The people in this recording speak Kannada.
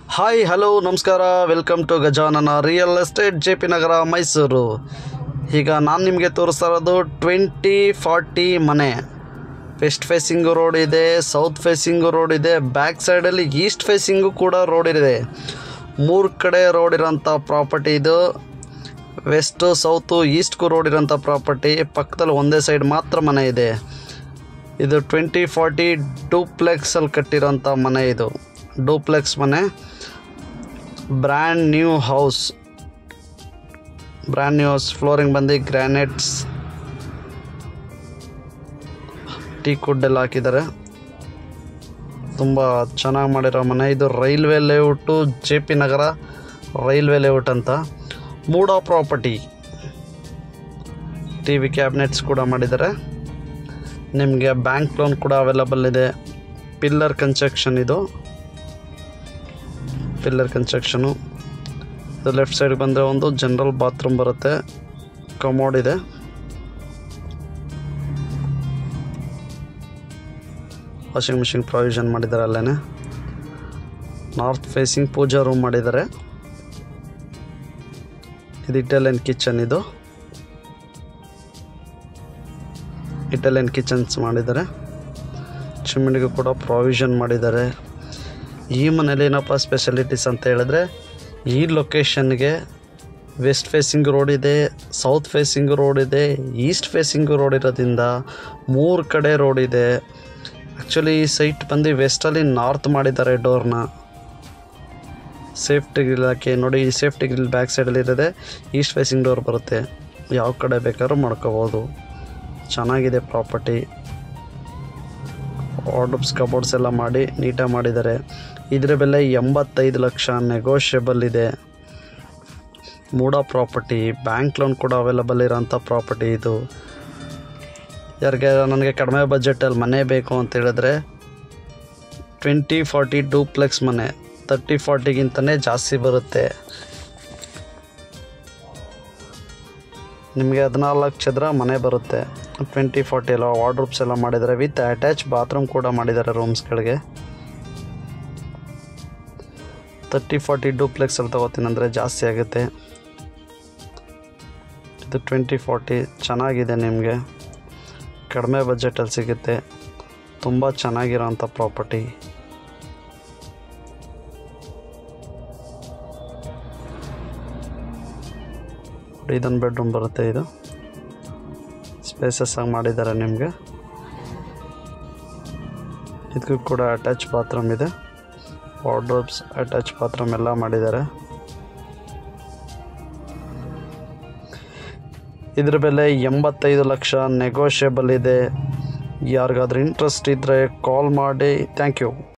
ಹಾಯ್ ಹಲೋ ನಮಸ್ಕಾರ welcome to Gajanana real estate J P Nagar Mysuru ಈಗ ನಾನು ನಿಮಗೆ ತೋರಿಸ್ತಾ ಇರೋದು ಟ್ವೆಂಟಿ ಫಾರ್ಟಿ ಮನೆ ವೆಸ್ಟ್ ಫೇಸಿಂಗು ರೋಡ್ ಇದೆ ಸೌತ್ ಫೇಸಿಂಗು ರೋಡ್ ಇದೆ ಬ್ಯಾಕ್ ಸೈಡಲ್ಲಿ ಈಸ್ಟ್ ಫೇಸಿಂಗು ಕೂಡ ರೋಡ್ ಇದೆ ಮೂರು ಕಡೆ ರೋಡ್ ಇರೋಂಥ ಪ್ರಾಪರ್ಟಿ ಇದು ವೆಸ್ಟು ಸೌತು ಈಸ್ಟ್ಗೂ ರೋಡ್ ಇರೋಂಥ ಪ್ರಾಪರ್ಟಿ ಪಕ್ಕದಲ್ಲಿ ಒಂದೇ ಸೈಡ್ ಮಾತ್ರ ಮನೆ ಇದೆ ಇದು ಟ್ವೆಂಟಿ ಫಾರ್ಟಿ ಡೂಪ್ಲೆಕ್ಸಲ್ಲಿ ಕಟ್ಟಿರೋಂಥ ಮನೆ ಇದು ಡೂಪ್ಲೆಕ್ಸ್ ಮನೆ brand new house brand new house flooring ಬಂದು ಗ್ರ್ಯಾನೈಟ್ಸ್ ಟೀ ಕುಡ್ ಎಲ್ಲ ಹಾಕಿದ್ದಾರೆ ತುಂಬ ಚೆನ್ನಾಗಿ ಮಾಡಿರೋ ಮನೆ ಇದು railway layout J P Nagar railway layout ಅಂತ MUDA property T V cabinets ಕೂಡ ಮಾಡಿದ್ದಾರೆ ನಿಮಗೆ ಬ್ಯಾಂಕ್ ಲೋನ್ ಕೂಡ ಅವೈಲಬಲ್ ಇದೆ ಪಿಲ್ಲರ್ ಕನ್ಸ್ಟ್ರಕ್ಷನ್ ಇದು ಪಿಲ್ಲರ್ ಕನ್ಸ್ಟ್ರಕ್ಷನು ಇದು ಲೆಫ್ಟ್ ಸೈಡ್ ಬಂದರೆ ಒಂದು ಜನರಲ್ ಬಾತ್ರೂಮ್ ಬರುತ್ತೆ ಕಮೋಡ್ ಇದೆ ವಾಷಿಂಗ್ ಮಿಷಿನ್ ಪ್ರಾವಿಷನ್ ಮಾಡಿದ್ದಾರೆ ಅಲ್ಲೇ ನಾರ್ತ್ ಫೇಸಿಂಗ್ ಪೂಜಾ ರೂಮ್ ಮಾಡಿದ್ದಾರೆ ಇದು ಇಟಾಲಿಯನ್ ಕಿಚನ್ ಇದು ಇಟಾಲಿಯನ್ ಕಿಚನ್ಸ್ ಮಾಡಿದ್ದಾರೆ ಚಿಮ್ಮಿಣಿಗೂ ಕೂಡ ಪ್ರಾವಿಷನ್ ಮಾಡಿದ್ದಾರೆ ಈ ಮನೇಲಿ ಏನಪ್ಪ ಸ್ಪೆಷಾಲಿಟೀಸ್ ಅಂತ ಹೇಳಿದ್ರೆ ಈ ಲೊಕೇಶನ್ಗೆ ವೆಸ್ಟ್ ಫೇಸಿಂಗ್ ರೋಡ್ ಇದೆ ಸೌತ್ ಫೇಸಿಂಗ್ ರೋಡ್ ಇದೆ ಈಸ್ಟ್ ಫೇಸಿಂಗ್ ರೋಡ್ ಇರೋದ್ರಿಂದ ಮೂರು ಕಡೆ ರೋಡ್ ಇದೆ ಆ್ಯಕ್ಚುಲಿ ಈ ಸೈಟ್ ಬಂದು ವೆಸ್ಟಲ್ಲಿ ನಾರ್ತ್ ಮಾಡಿದ್ದಾರೆ ಡೋರ್ನ ಸೇಫ್ಟಿ ಇಲಾಖೆ ನೋಡಿ ಈ ಸೇಫ್ಟಿ ಗ್ರಿಲ್ ಬ್ಯಾಕ್ ಸೈಡಲ್ಲಿ ಇರೋದೆ ಈಸ್ಟ್ ಫೇಸಿಂಗ್ ಡೋರ್ ಬರುತ್ತೆ ಯಾವ ಕಡೆ ಬೇಕಾದ್ರೂ ಮಾಡ್ಕೋಬೋದು ಚೆನ್ನಾಗಿದೆ ಪ್ರಾಪರ್ಟಿ ವಾರ್ಡ್ರೋಬ್ಸ್ ಕಬೋರ್ಡ್ಸ್ ಎಲ್ಲ ಮಾಡಿ ನೀಟಾಗಿ ಮಾಡಿದ್ದಾರೆ ಇದರ ಬೆಲೆ ಎಂಬತ್ತೈದು ಲಕ್ಷ ನೆಗೋಷಿಯಬಲ್ ಇದೆ ಮೂಡಾ ಪ್ರಾಪರ್ಟಿ ಬ್ಯಾಂಕ್ ಲೋನ್ ಕೂಡ ಅವೈಲಬಲ್ ಇರೋಂಥ ಪ್ರಾಪರ್ಟಿ ಇದು ಯಾರಿಗೆ ನನಗೆ ಕಡಿಮೆ ಬಜೆಟಲ್ಲಿ ಮನೆ ಬೇಕು ಅಂತ ಹೇಳಿದ್ರೆ ಟ್ವೆಂಟಿ ಫಾರ್ಟಿ ಡೂಪ್ಲೆಕ್ಸ್ ಮನೆ ತರ್ಟಿ ಫಾರ್ಟಿಗಿಂತಲೇ ಜಾಸ್ತಿ ಬರುತ್ತೆ ನಿಮಗೆ ಹದಿನಾಲ್ಕು ಚದರ ಮನೆ ಬರುತ್ತೆ ಟ್ವೆಂಟಿ ಫಾರ್ಟಿ ಎಲ್ಲ ವಾರ್ಡ್ರೂಬ್ಸ್ ಎಲ್ಲ ಮಾಡಿದ್ದಾರೆ ವಿತ್ ಅಟ್ಯಾಚ್ ಬಾತ್ರೂಮ್ ಕೂಡ ಮಾಡಿದ್ದಾರೆ ರೂಮ್ಸ್ಗಳಿಗೆ ತರ್ಟಿ ಫಾರ್ಟಿ ಡೂಪ್ಲೆಕ್ಸಲ್ಲಿ ತೊಗೋತೀನಂದರೆ ಜಾಸ್ತಿ ಆಗುತ್ತೆ ಇದು ಟ್ವೆಂಟಿ ಫಾರ್ಟಿ ಚೆನ್ನಾಗಿದೆ ನಿಮಗೆ ಕಡಿಮೆ ಬಜೆಟಲ್ಲಿ ಸಿಗುತ್ತೆ ತುಂಬ ಚೆನ್ನಾಗಿರೋಂಥ ಪ್ರಾಪರ್ಟಿ ಇದೊಂದು ಬೆಡ್ರೂಮ್ ಬರುತ್ತೆ ಇದು ಸ್ಪೇಸಸ್ ಆಗಿ ಮಾಡಿದ್ದಾರೆ ನಿಮಗೆ ಇದಕ್ಕೂ ಕೂಡ ಅಟ್ಯಾಚ್ ಬಾತ್ರೂಮ್ ಇದೆ ವಾರ್ಡ್ರೋಬ್ಸ್ ಅಟ್ಯಾಚ್ ಬಾತ್ರೂಮ್ ಎಲ್ಲ ಮಾಡಿದ್ದಾರೆ ಇದ್ರ ಬೆಲೆ ಎಂಬತ್ತೈದು ಲಕ್ಷ ನೆಗೋಷಿಯಬಲ್ ಇದೆ ಯಾರಿಗಾದ್ರೂ ಇಂಟ್ರೆಸ್ಟ್ ಇದ್ದರೆ ಕಾಲ್ ಮಾಡಿ ಥ್ಯಾಂಕ್ ಯು